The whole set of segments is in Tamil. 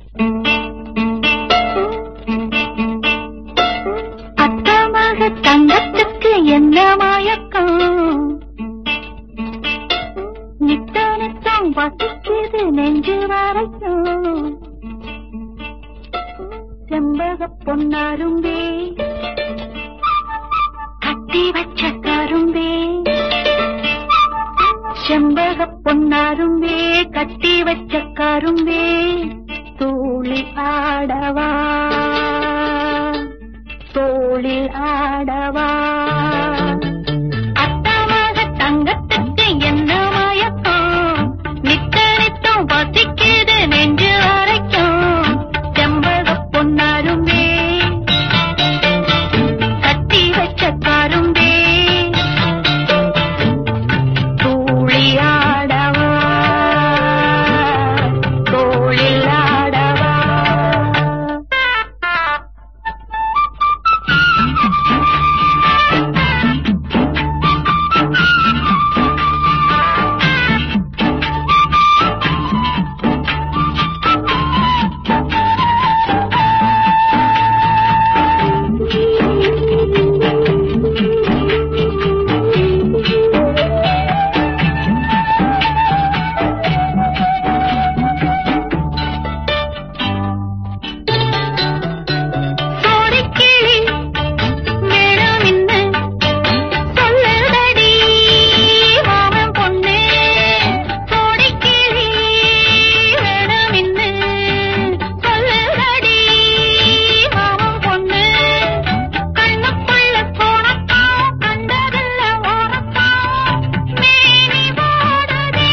அத்தமாக தங்கத்துக்கு என்ன மயக்கம் நித்த நித்தம் பசிக்குது நெஞ்சு வரைக்கும் செம்பக பொன்னாரும்பே கட்டி வச்ச கரும்பே செம்பக பொன்னாரும்பே கட்டி வச்ச கரும்பே தூளி ஆடவா தோளில் ஆடவா அத்தமாக தங்கத்துக்கு என்ன மயக்கம் நித்த நித்தம் பசிக்குது நெஞ்சு அரைக்கும் செம்பக பொன்னாரும்பே கட்டி வச்ச கரும்பே தூளி ஆடவா தோளில் ஆடவா சோடிக்கிளி வேணுமின்னு சொல்லுதடி மாமன் பொண்ணு சோடிக்கிளி வேணுமின்னு சொல்லுதடி மாமன் பொண்ணு கண்ணுக்குள்ள போனத்தான் கண்டதில்ல ஓரத்தான் மேனி போடுதே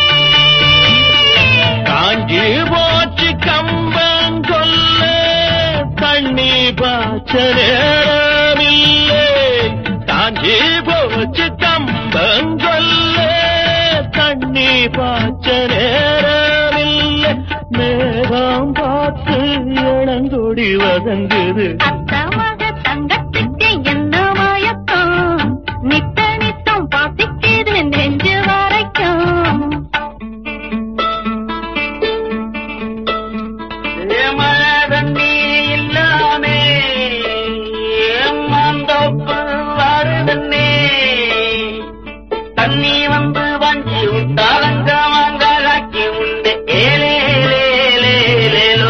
காஞ்சி போச்சு கம்பம் கொல்ல தண்ணி பாய்ச்ச நேரமில்லை காஞ்சி போச்சு கம்பம் கொல்ல தண்ணி பாய்ச்ச நேரமில்லை மேகம் பார்த்து இளங்கொடி வதங்குது அத்தமாக தங்கத்துக்கு என்ன மயக்கம் நித்த நித்தம் பாசிக்குது நெஞ்சு வரைக்கும் மழை தண்ணி இல்லாமே மாந்தோப்பு வருதுன்னே தண்ணி வந்து வஞ்சி விட்டாலங்க மாங்காக்கி உண்டு ஏலேலேலேலேலோ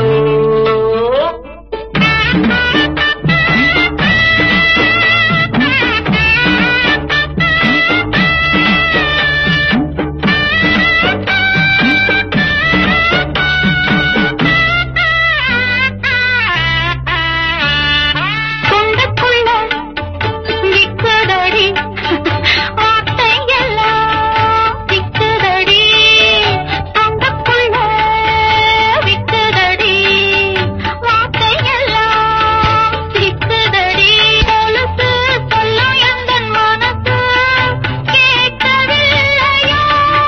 சொந்தக்குள்ள விக்குதடி வார்த்தையெல்லாம் விக்குதடி சொந்தக்குள்ள விக்குதடி வார்த்தையெல்லாம் விக்குதடி கொலுசு சொல்லும் எந்தன் மனசு கேட்கவில்லையா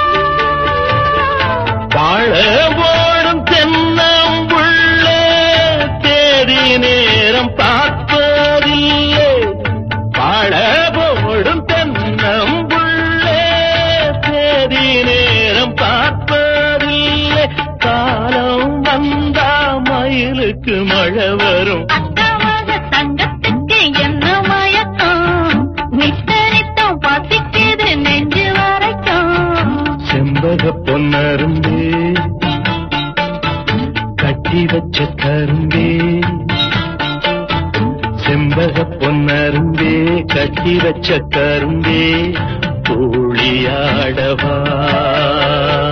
வாழ ஓடும் தென்னம்புள்ள தேதி நேரம் பார்ப்பதில்லை வாழ போடும் தென்னம்புள்ள தேதி நேரம் பார்ப்பதில்லை காலம் வந்தா மயிலுக்கு மழை வரும் அத்தமாக தங்கத்துக்கு என்ன மயக்கம் நித்த நித்தம் பசிக்குது நெஞ்சு வரைக்கும் செம்பக பொன்னரும்பே கட்டி வச்ச கரும்பே செம்பக பொன்னரும்பே கட்டி வச்ச கரும்பே தோழியாடவா